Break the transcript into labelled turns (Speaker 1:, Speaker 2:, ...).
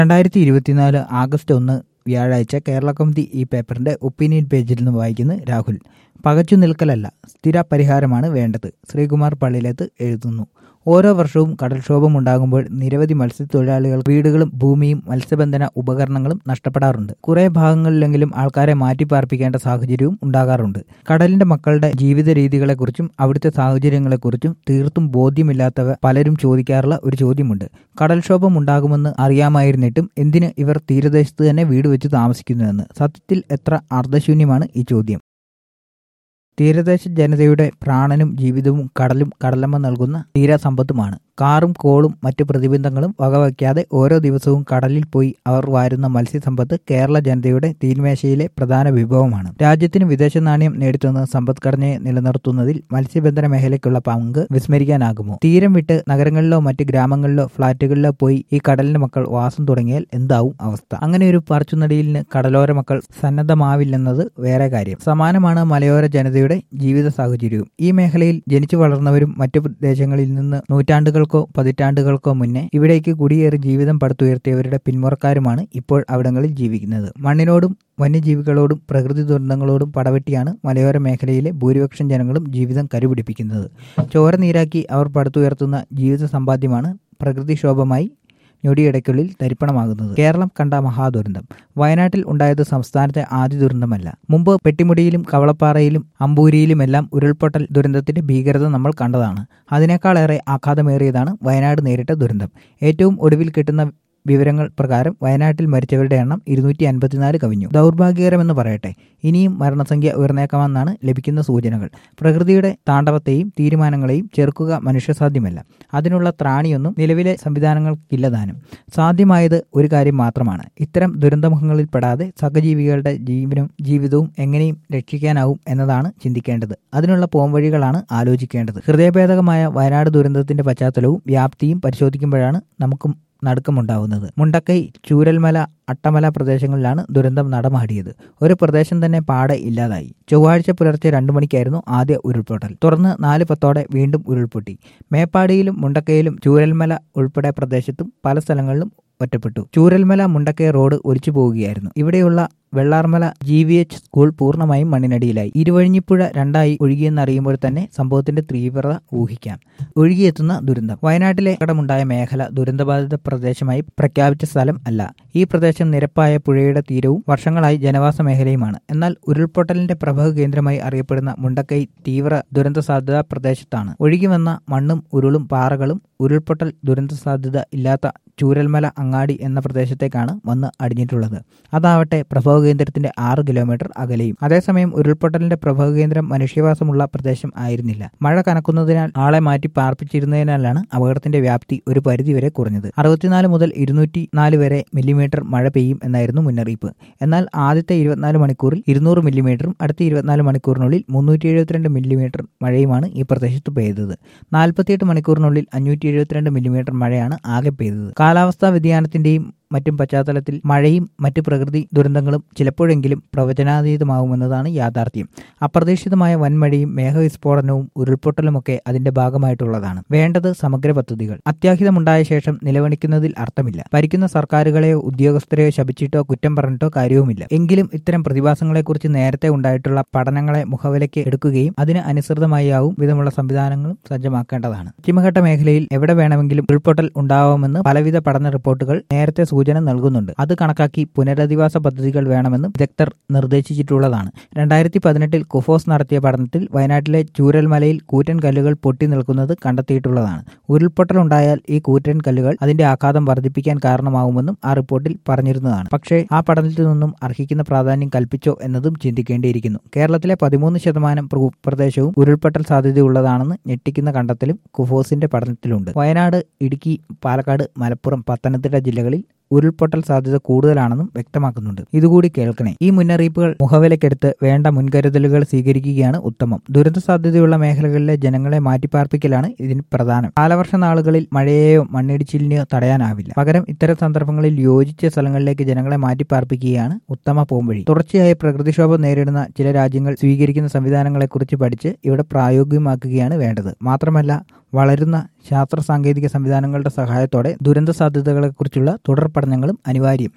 Speaker 1: രണ്ടായിരത്തി ഇരുപത്തിനാല് ആഗസ്റ്റ് ഒന്ന് വ്യാഴാഴ്ച കേരള കൗമുദി ഈ പേപ്പറിന്റെ ഒപ്പീനിയൻ പേജിൽ നിന്ന് വായിക്കുന്നു രാഹുൽ പകച്ചു നിൽക്കലല്ല സ്ഥിര പരിഹാരമാണ് വേണ്ടത് ശ്രീകുമാർ പള്ളിയിലത്ത് എഴുതുന്നു ഓരോ വർഷവും കടൽക്ഷോഭം ഉണ്ടാകുമ്പോൾ നിരവധി മത്സ്യത്തൊഴിലാളികൾ വീടുകളും ഭൂമിയും മത്സ്യബന്ധന ഉപകരണങ്ങളും നഷ്ടപ്പെടാറുണ്ട് കുറെ ഭാഗങ്ങളിലെങ്കിലും ആൾക്കാരെ മാറ്റിപ്പാർപ്പിക്കേണ്ട സാഹചര്യവും ഉണ്ടാകാറുണ്ട് കടലിന്റെ മക്കളുടെ ജീവിത രീതികളെക്കുറിച്ചും അവിടുത്തെ സാഹചര്യങ്ങളെക്കുറിച്ചും തീർത്തും ബോധ്യമില്ലാത്തവ പലരും ചോദിക്കാറുള്ള ഒരു ചോദ്യമുണ്ട് കടൽക്ഷോഭം ഉണ്ടാകുമെന്ന് അറിയാമായിരുന്നിട്ടും എന്തിന് ഇവർ തീരദേശത്ത് തന്നെ വീട് വെച്ച് താമസിക്കുന്നുവെന്ന് സത്യത്തിൽ എത്ര അർദ്ധശൂന്യമാണ് ഈ ചോദ്യം തീരദേശ ജനതയുടെ പ്രാണനും ജീവിതവും കടലും കടലമ്മ നൽകുന്ന തീരസമ്പത്തുമാണ് കാറും കോളും മറ്റു പ്രതിബന്ധങ്ങളും വകവയ്ക്കാതെ ഓരോ ദിവസവും കടലിൽ പോയി അവർ വാരുന്ന മത്സ്യസമ്പത്ത് കേരള ജനതയുടെ തീന്മേശയിലെ പ്രധാന വിഭവമാണ് രാജ്യത്തിന് വിദേശ നാണ്യം നേടിത്തുന്ന സമ്പദ്ഘടനയെ നിലനിർത്തുന്നതിൽ മത്സ്യബന്ധന മേഖലയ്ക്കുള്ള പങ്ക് വിസ്മരിക്കാനാകുമോ തീരം വിട്ട് നഗരങ്ങളിലോ മറ്റ് ഗ്രാമങ്ങളിലോ ഫ്ളാറ്റുകളിലോ പോയി ഈ കടലിന്റെ മക്കൾ വാസം തുടങ്ങിയാൽ എന്താവും അവസ്ഥ അങ്ങനെ ഒരു പറച്ചുനടിയിലിന് കടലോര മക്കൾ സന്നദ്ധമാവില്ലെന്നത് വേറെ കാര്യം സമാനമാണ് മലയോര ജനതയുടെ ജീവിത സാഹചര്യവും ഈ മേഖലയിൽ ജനിച്ചു വളർന്നവരും മറ്റു പ്രദേശങ്ങളിൽ നിന്ന് നൂറ്റാണ്ടുകൾക്കോ പതിറ്റാണ്ടുകൾക്കോ മുന്നേ ഇവിടേക്ക് കുടിയേറി ജീവിതം പടുത്തുയർത്തിയവരുടെ പിന്മുറക്കാരുമാണ് ഇപ്പോൾ അവിടങ്ങളിൽ ജീവിക്കുന്നത് മണ്ണിനോടും വന്യജീവികളോടും പ്രകൃതി ദുരന്തങ്ങളോടും പടവെട്ടിയാണ് മലയോര മേഖലയിലെ ഭൂരിപക്ഷം ജനങ്ങളും ജീവിതം കരുപിടിപ്പിക്കുന്നത് ചോര നീരാക്കി അവർ പടുത്തുയർത്തുന്ന ജീവിത സമ്പാദ്യമാണ് പ്രകൃതിക്ഷോഭമായി ഞൊടിയിടയ്ക്കുള്ളിൽ തരിപ്പണമാകുന്നത് കേരളം കണ്ട മഹാദുരന്തം വയനാട്ടിൽ ഉണ്ടായത് സംസ്ഥാനത്തെ ആദ്യ ദുരന്തമല്ല മുമ്പ് പെട്ടിമുടിയിലും കവളപ്പാറയിലും അമ്പൂരിയിലുമെല്ലാം ഉരുൾപൊട്ടൽ ദുരന്തത്തിന്റെ ഭീകരത നമ്മൾ കണ്ടതാണ് അതിനേക്കാളേറെ ആഘാതമേറിയതാണ് വയനാട് നേരിട്ട ദുരന്തം ഏറ്റവും ഒടുവിൽ കിട്ടുന്ന വിവരങ്ങൾ പ്രകാരം വയനാട്ടിൽ മരിച്ചവരുടെ എണ്ണം ഇരുന്നൂറ്റി അൻപത്തിനാല് കവിഞ്ഞു ദൗർഭാഗ്യകരമെന്ന് പറയട്ടെ ഇനിയും മരണസംഖ്യ ഉയർന്നേക്കാമെന്നാണ് ലഭിക്കുന്ന സൂചനകൾ പ്രകൃതിയുടെ താണ്ഡവത്തെയും തീരുമാനങ്ങളെയും ചെറുക്കുക മനുഷ്യസാധ്യമല്ല അതിനുള്ള ത്രാണിയൊന്നും നിലവിലെ സംവിധാനങ്ങൾക്കില്ലതാനും സാധ്യമായത് ഒരു കാര്യം മാത്രമാണ് ഇത്തരം ദുരന്തമുഖങ്ങളിൽ പെടാതെ സഹജീവികളുടെ ജീവനും ജീവിതവും എങ്ങനെയും രക്ഷിക്കാനാവും എന്നതാണ് ചിന്തിക്കേണ്ടത് അതിനുള്ള പോംവഴികളാണ് ആലോചിക്കേണ്ടത് ഹൃദയഭേദകമായ വയനാട് ദുരന്തത്തിന്റെ പശ്ചാത്തലവും വ്യാപ്തിയും പരിശോധിക്കുമ്പോഴാണ് നമുക്കും നടുക്കമുണ്ടാവുന്നത് മുണ്ടക്കൈ ചൂരൽമല അട്ടമല പ്രദേശങ്ങളിലാണ് ദുരന്തം നടമാടിയത് ഒരു പ്രദേശം തന്നെ പാടെ ഇല്ലാതായി ചൊവ്വാഴ്ച പുലർച്ചെ രണ്ടു മണിക്കായിരുന്നു ആദ്യ ഉരുൾപൊട്ടൽ തുടർന്ന് നാല് പത്തോടെ വീണ്ടും ഉരുൾപൊട്ടി മേപ്പാടിയിലും മുണ്ടക്കയിലും ചൂരൽമല ഉൾപ്പെടെ പ്രദേശത്തും പല സ്ഥലങ്ങളിലും ഒറ്റപ്പെട്ടു ചൂരൽമല മുണ്ടക്കയ റോഡ് ഒലിച്ചു പോവുകയായിരുന്നു ഇവിടെയുള്ള Vellarmala G V H school പൂർണ്ണമായും മണ്ണിനടിയിലായി ഇരുവഴിഞ്ഞിപ്പുഴ രണ്ടായി ഒഴുകിയെന്നറിയുമ്പോൾ തന്നെ സംഭവത്തിന്റെ തീവ്രത ഊഹിക്കാം ഒഴുകിയെത്തുന്ന ദുരന്തം വയനാട്ടിലെ കടമുണ്ടായ മേഖല ദുരന്തബാധിത പ്രദേശമായി പ്രഖ്യാപിച്ച സ്ഥലം അല്ല ഈ പ്രദേശം നിരപ്പായ പുഴയുടെ തീരവും വർഷങ്ങളായി ജനവാസ മേഖലയുമാണ് എന്നാൽ ഉരുൾപൊട്ടലിന്റെ പ്രഭവ കേന്ദ്രമായി അറിയപ്പെടുന്ന മുണ്ടക്കൈ തീവ്ര ദുരന്ത സാധ്യതാ പ്രദേശത്താണ് ഒഴുകി വന്ന മണ്ണും ഉരുളും പാറകളും ഉരുൾപൊട്ടൽ ദുരന്ത സാധ്യത ഇല്ലാത്ത ചൂരൽമല അങ്ങാടി എന്ന പ്രദേശത്തേക്കാണ് വന്ന് അടിഞ്ഞിട്ടുള്ളത് അതാവട്ടെ പ്രഭവ കേന്ദ്രത്തിന്റെ ആറ് കിലോമീറ്റർ അകലെയും അതേസമയം ഉരുൾപൊട്ടലിന്റെ പ്രഭവ കേന്ദ്രം മനുഷ്യവാസമുള്ള പ്രദേശം ആയിരുന്നില്ല മഴ കനക്കുന്നതിനാൽ ആളെ മാറ്റി പാർപ്പിച്ചിരുന്നതിനാലാണ് അപകടത്തിന്റെ വ്യാപ്തി ഒരു പരിധിവരെ കുറഞ്ഞത് അറുപത്തിനാല് മുതൽ ഇരുന്നൂറ്റി നാല് വരെ മില്ലിമീറ്റർ മഴ പെയ്യും എന്നായിരുന്നു മുന്നറിയിപ്പ് എന്നാൽ ആദ്യത്തെ ഇരുപത്തിനാല് മണിക്കൂറിൽ ഇരുന്നൂറ് മില്ലിമീറ്ററും അടുത്ത ഇരുപത്തിനാല് മണിക്കൂറിനുള്ളിൽ മുന്നൂറ്റി എഴുപത്തിരണ്ട് മില്ലിമീറ്റർ മഴയുമാണ് ഈ പ്രദേശത്ത് പെയ്തത് നാൽപ്പത്തിയെട്ട് മണിക്കൂറിനുള്ളിൽ അഞ്ഞൂറ്റി എഴുപത്തിരണ്ട് മില്ലിമീറ്റർ മഴയാണ് ആകെ പെയ്തത് കാലാവസ്ഥാ വ്യതിയാനത്തിന്റെയും മറ്റും പശ്ചാത്തലത്തിൽ മഴയും മറ്റ് പ്രകൃതി ദുരന്തങ്ങളും ചിലപ്പോഴെങ്കിലും പ്രവചനാതീതമാവുമെന്നതാണ് യാഥാർത്ഥ്യം അപ്രതീക്ഷിതമായ വൻമഴയും മേഘവിസ്ഫോടനവും ഉരുൾപൊട്ടലുമൊക്കെ അതിന്റെ ഭാഗമായിട്ടുള്ളതാണ് വേണ്ടത് സമഗ്ര പദ്ധതികൾ അത്യാഹിതമുണ്ടായ ശേഷം നിലവണിക്കുന്നതിൽ അർത്ഥമില്ല ഭരിക്കുന്ന സർക്കാരുകളെയോ ഉദ്യോഗസ്ഥരെയോ ശപിച്ചിട്ടോ കുറ്റം പറഞ്ഞിട്ടോ കാര്യവുമില്ല എങ്കിലും ഇത്തരം പ്രതിഭാസങ്ങളെക്കുറിച്ച് നേരത്തെ ഉണ്ടായിട്ടുള്ള പഠനങ്ങളെ മുഖവിലയ്ക്ക് എടുക്കുകയും അതിന് അനുസൃതമായാവും വിധമുള്ള സംവിധാനങ്ങളും സജ്ജമാക്കേണ്ടതാണ് പശ്ചിമഘട്ട മേഖലയിൽ എവിടെ വേണമെങ്കിലും ഉരുൾപൊട്ടൽ ഉണ്ടാവാമെന്ന് പലവിധ പഠന റിപ്പോർട്ടുകൾ നേരത്തെ സൂചന നൽകുന്നുണ്ട് അത് കണക്കാക്കി പുനരധിവാസ പദ്ധതികൾ വേണമെന്ന് വിദഗ്ധർ നിർദ്ദേശിച്ചിട്ടുള്ളതാണ് രണ്ടായിരത്തി പതിനെട്ടിൽ കുഫോസ് നടത്തിയ പഠനത്തിൽ വയനാട്ടിലെ ചൂരൽമലയിൽ കൂറ്റൻ കല്ലുകൾ പൊട്ടി നിൽക്കുന്നത് കണ്ടെത്തിയിട്ടുള്ളതാണ് ഉരുൾപൊട്ടലുണ്ടായാൽ ഈ കൂറ്റൻ കല്ലുകൾ അതിന്റെ ആഘാതം വർദ്ധിപ്പിക്കാൻ കാരണമാവുമെന്നും ആ റിപ്പോർട്ടിൽ പറഞ്ഞിരുന്നതാണ് പക്ഷേ ആ പഠനത്തിൽ നിന്നും അർഹിക്കുന്ന പ്രാധാന്യം കൽപ്പിച്ചോ എന്നതും ചിന്തിക്കേണ്ടിയിരിക്കുന്നു കേരളത്തിലെ പതിമൂന്ന് ശതമാനം പ്രദേശവും ഉരുൾപൊട്ടൽ സാധ്യതയുള്ളതാണെന്ന് ഞെട്ടിക്കുന്ന കണ്ടെത്തലും കുഫോസിന്റെ പഠനത്തിലുണ്ട് വയനാട് ഇടുക്കി പാലക്കാട് മലപ്പുറം പത്തനംതിട്ട ജില്ലകളിൽ ഉരുൾപൊട്ടൽ സാധ്യത കൂടുതലാണെന്നും വ്യക്തമാക്കുന്നുണ്ട് ഇതുകൂടി കേൾക്കണേ ഈ മുന്നറിയിപ്പുകൾ മുഖവിലക്കെടുത്ത് വേണ്ട മുൻകരുതലുകൾ സ്വീകരിക്കുകയാണ് ഉത്തമം ദുരന്ത സാധ്യതയുള്ള മേഖലകളിലെ ജനങ്ങളെ മാറ്റിപ്പാർപ്പിക്കലാണ് ഇതിന് പ്രധാനം കാലവർഷ നാളുകളിൽ മഴയെയോ മണ്ണിടിച്ചിലിനെയോ തടയാനാവില്ല പകരം ഇത്തരം സന്ദർഭങ്ങളിൽ യോജിച്ച സ്ഥലങ്ങളിലേക്ക് ജനങ്ങളെ മാറ്റിപ്പാർപ്പിക്കുകയാണ് ഉത്തമ പോംവഴി തുടർച്ചയായി പ്രകൃതിക്ഷോഭം നേരിടുന്ന ചില രാജ്യങ്ങൾ സ്വീകരിക്കുന്ന സംവിധാനങ്ങളെക്കുറിച്ച് പഠിച്ച് ഇവിടെ പ്രായോഗികമാക്കുകയാണ് വേണ്ടത് മാത്രമല്ല വളരുന്ന ശാസ്ത്ര സാങ്കേതിക സംവിധാനങ്ങളുടെ സഹായത്തോടെ ദുരന്ത സാധ്യതകളെക്കുറിച്ചുള്ള തുടർ പഠനങ്ങളും അനിവാര്യം